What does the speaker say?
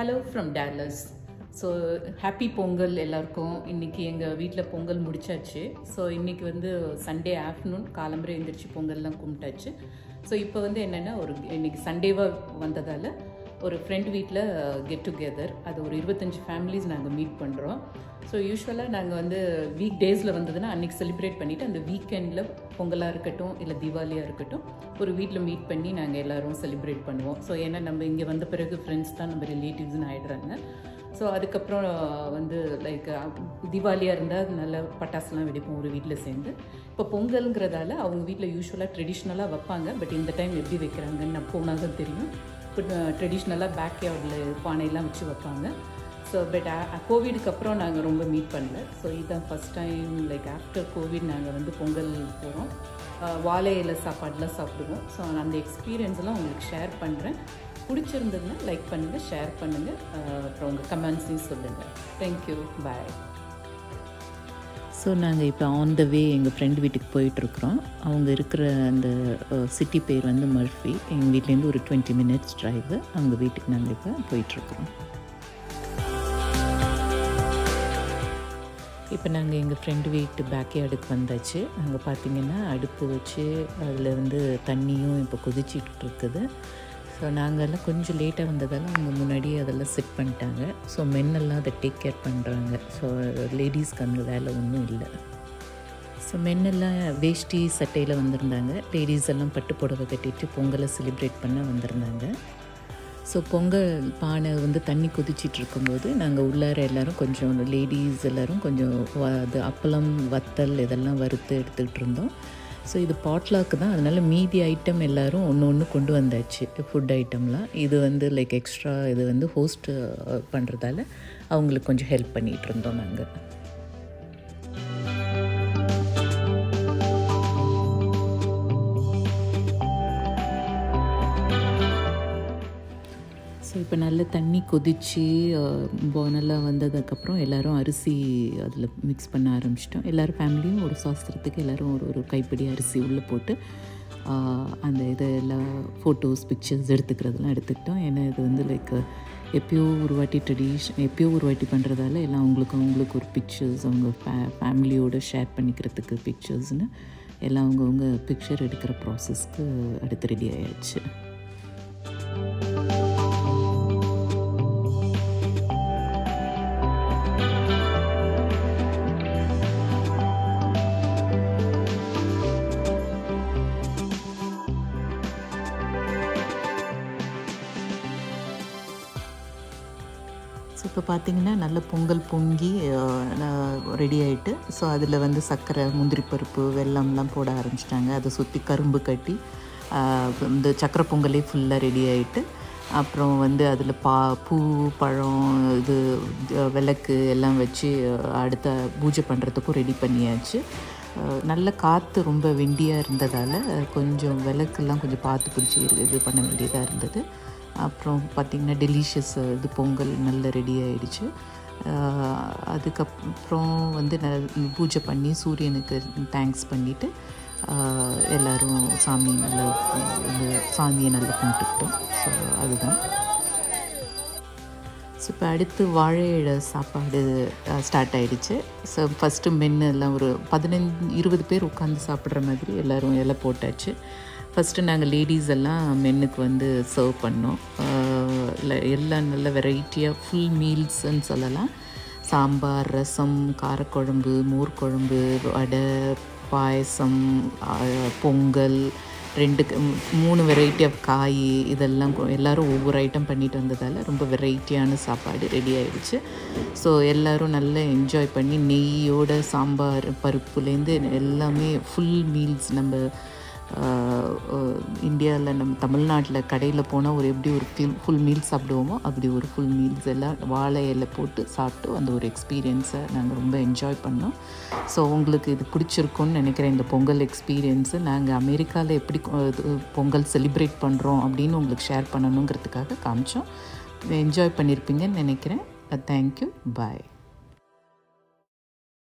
hello from Dallas so happy Pongal எல்லாருக்கும் இன்றைக்கி எங்கள் வீட்டில் பொங்கல் முடிச்சாச்சு ஸோ இன்றைக்கி வந்து சண்டே ஆஃப்டர்நூன் காலம்பரை எழுந்திரிச்சு பொங்கல்லாம் கும்பிட்டாச்சு ஸோ இப்போ வந்து என்னென்னா ஒரு இன்றைக்கி சண்டேவாக வந்ததால் ஒரு ஃப்ரெண்ட் வீட்டில் கெட் டுகெதர் அது ஒரு இருபத்தஞ்சி ஃபேமிலிஸ் நாங்கள் மீட் பண்ணுறோம் ஸோ யூஸ்வலாக நாங்கள் வந்து வீக் டேஸில் வந்ததுன்னா அன்றைக்கி செலிப்ரேட் பண்ணிவிட்டு அந்த வீக்கெண்டில் பொங்கலாக இருக்கட்டும் இல்லை தீபாவளியாக இருக்கட்டும் ஒரு வீட்டில் மீட் பண்ணி நாங்கள் எல்லோரும் செலிப்ரேட் பண்ணுவோம் ஸோ ஏன்னா நம்ம இங்கே வந்த பிறகு ஃப்ரெண்ட்ஸ் தான் நம்ம ரிலேட்டிவ்ஸ்னு ஆகிடுறாங்க ஸோ அதுக்கப்புறம் வந்து லைக் தீபாவளியாக இருந்தால் நல்ல பட்டாசுலாம் வெடிப்போம் ஒரு வீட்டில் சேர்ந்து இப்போ பொங்கல்ங்கிறதால அவங்க வீட்டில் யூஸ்வலாக ட்ரெடிஷ்னலாக வைப்பாங்க பட் இந்த டைம் எப்படி வைக்கிறாங்கன்னு நான் போனால் தான் தெரியும் இப்போ ட்ரெடிஷ்னலாக பேக் யார்டில் பானையெல்லாம் வச்சு வைப்பாங்க ஸோ பட் கோவிடுக்கு அப்புறம் நாங்கள் ரொம்ப மீட் பண்ணல ஸோ இதுதான் first time like after COVID நாங்கள் வந்து பொங்கல் போகிறோம் வாழை இலை சாப்பாடுலாம் சாப்பிடுவோம் ஸோ அந்த எக்ஸ்பீரியன்ஸ்லாம் உங்களுக்கு ஷேர் பண்ணுறேன் பிடிச்சிருந்ததுன்னா லைக் பண்ணுங்கள் ஷேர் பண்ணுங்கள் அப்புறம் உங்கள் கமெண்ட்ஸையும் சொல்லுங்கள் தேங்க்யூ பாய் ஸோ நாங்கள் இப்போ ஆன் த வே எங்கள் ஃப்ரெண்ட் வீட்டுக்கு போயிட்டுருக்குறோம் அவங்க இருக்கிற அந்த சிட்டி பேர் வந்து மர்ஃபி எங்கள் வீட்லேருந்து ஒரு டுவெண்ட்டி மினிட்ஸ் ட்ரைவு அவங்க வீட்டுக்கு நாங்கள் இப்போ போயிட்டுருக்குறோம் இப்போ நாங்கள் எங்கள் ஃப்ரெண்டு வீட்டு பேக்யார்டுக்கு வந்தாச்சு அங்கே பார்த்திங்கன்னா அடுப்பு வச்சு அதில் வந்து தண்ணியும் இப்போ கொதிச்சிட்டு இருக்குது ஸோ நாங்கள்லாம் கொஞ்சம் லேட்டாக வந்ததால் அவங்க முன்னாடியே அதெல்லாம் செட் பண்ணிட்டாங்க ஸோ மென்னெல்லாம் அதை டேக் கேர் பண்ணுறாங்க ஸோ லேடிஸ்க்கு அந்த வேலை ஒன்றும் இல்லை ஸோ மென்னெல்லாம் வேஷ்டி சட்டையில் வந்திருந்தாங்க லேடிஸ் எல்லாம் பட்டு புடவை கட்டிட்டு பொங்கலை செலிப்ரேட் பண்ண வந்திருந்தாங்க ஸோ பொங்கல் பானை வந்து தண்ணி கொதிச்சிட்டு இருக்கும்போது நாங்கள் உள்ளார எல்லோரும் கொஞ்சம் லேடிஸ் எல்லோரும் கொஞ்சம் அது அப்பளம் வத்தல் இதெல்லாம் வறுத்து எடுத்துக்கிட்டு இருந்தோம் ஸோ இது பாட்லாக்கு தான் அதனால் மீதி ஐட்டம் எல்லோரும் ஒன்று ஒன்று கொண்டு வந்தாச்சு ஃபுட் ஐட்டம்லாம் இது வந்து லைக் எக்ஸ்ட்ரா இது வந்து ஹோஸ்ட் பண்ணுறதால அவங்களுக்கு கொஞ்சம் ஹெல்ப் பண்ணிகிட்டு இருந்தோம் நாங்கள் ஸோ இப்போ நல்ல தண்ணி கொதித்து நல்லா வந்ததுக்கப்புறம் எல்லோரும் அரிசி அதில் மிக்ஸ் பண்ண ஆரம்பிச்சிட்டோம் எல்லோரும் ஃபேமிலியும் ஒரு சாஸ்திரத்துக்கு எல்லோரும் ஒரு ஒரு கைப்பிடி அரிசி உள்ளே போட்டு அந்த இதை எல்லாம் ஃபோட்டோஸ் பிக்சர்ஸ் எடுத்துக்கிறதெல்லாம் எடுத்துக்கிட்டோம் ஏன்னா இது வந்து லைக் எப்பயோ ஒரு வாட்டி ட்ரெடிஷன் எப்பயோ ஒரு வாட்டி பண்ணுறதால எல்லாம் அவங்களுக்கு அவங்களுக்கு ஒரு பிக்சர்ஸ் அவங்க ஃபே ஃபேமிலியோடு ஷேர் பண்ணிக்கிறதுக்கு பிக்சர்ஸ்னு எல்லாம் அவங்கவுங்க பிக்சர் எடுக்கிற ப்ராசஸ்க்கு அடுத்து ரெடி ஆயாச்சு ஸோ இப்போ பார்த்திங்கன்னா நல்ல பொங்கல் பொங்கி ரெடி ஆகிட்டு ஸோ அதில் வந்து சர்க்கரை முந்திரி பருப்பு வெள்ளம்லாம் போட ஆரம்பிச்சிட்டாங்க அதை சுற்றி கரும்பு கட்டி இந்த சக்கரை பொங்கலே ஃபுல்லாக ரெடி ஆகிட்டு அப்புறம் வந்து அதில் பா பூ பழம் இது விளக்கு எல்லாம் வச்சு அடுத்த பூஜை பண்ணுறதுக்கும் ரெடி பண்ணியாச்சு நல்ல காற்று ரொம்ப வெண்டியாக இருந்ததால் கொஞ்சம் விளக்குலாம் கொஞ்சம் பார்த்து பிடிச்சி இது பண்ண வேண்டியதாக இருந்தது அப்புறம் பார்த்திங்கன்னா டெலிஷியஸ் இது பொங்கல் நல்ல ரெடி ஆகிடுச்சு அதுக்கப்புறம் வந்து ந பூஜை பண்ணி சூரியனுக்கு தேங்க்ஸ் பண்ணிவிட்டு எல்லோரும் சாமி நல்லா சாமியை நல்லா கும்பிட்டுக்கிட்டோம் ஸோ அதுதான் ஸோ இப்போ அடுத்து வாழை இலை சாப்பாடு ஸ்டார்ட் ஆகிடுச்சு ஸோ ஃபஸ்ட்டு மென்று எல்லாம் ஒரு பதினஞ்சு இருபது பேர் உட்காந்து சாப்பிட்ற மாதிரி எல்லோரும் இலை போட்டாச்சு ஃபஸ்ட்டு நாங்கள் லேடிஸ் எல்லாம் மென்னுக்கு வந்து சர்வ் பண்ணோம் எல்லாம் நல்ல வெரைட்டியாக ஃபுல் மீல்ஸ்ன்னு சொல்லலாம் சாம்பார் ரசம் காரக்குழம்பு மோர் குழம்பு வடை பாயசம் பொங்கல் ரெண்டு மூணு வெரைட்டி ஆஃப் காய் இதெல்லாம் எல்லோரும் ஒவ்வொரு ஐட்டம் பண்ணிட்டு வந்ததால் ரொம்ப வெரைட்டியான சாப்பாடு ரெடி ஆகிடுச்சு ஸோ எல்லோரும் நல்லா என்ஜாய் பண்ணி நெய்யோட சாம்பார் பருப்புலேருந்து எல்லாமே ஃபுல் மீல்ஸ் நம்ம இந்தியாவில் நம்ம தமிழ்நாட்டில் கடையில் போனால் ஒரு எப்படி ஒரு ஃபுல் ஃபுல் மீல்ஸ் சாப்பிடுவோமோ அப்படி ஒரு ஃபுல் மீல்ஸ் எல்லாம் வாழை இலை போட்டு சாப்பிட்டு அந்த ஒரு எக்ஸ்பீரியன்ஸை நாங்கள் ரொம்ப என்ஜாய் பண்ணோம் ஸோ உங்களுக்கு இது பிடிச்சிருக்குன்னு நினைக்கிறேன் இந்த பொங்கல் எக்ஸ்பீரியன்ஸு நாங்கள் அமெரிக்காவில் எப்படி பொங்கல் செலிப்ரேட் பண்ணுறோம் அப்படின்னு உங்களுக்கு ஷேர் பண்ணணுங்கிறதுக்காக காமிச்சோம் என்ஜாய் பண்ணியிருப்பீங்கன்னு நினைக்கிறேன் தேங்க்யூ பாய்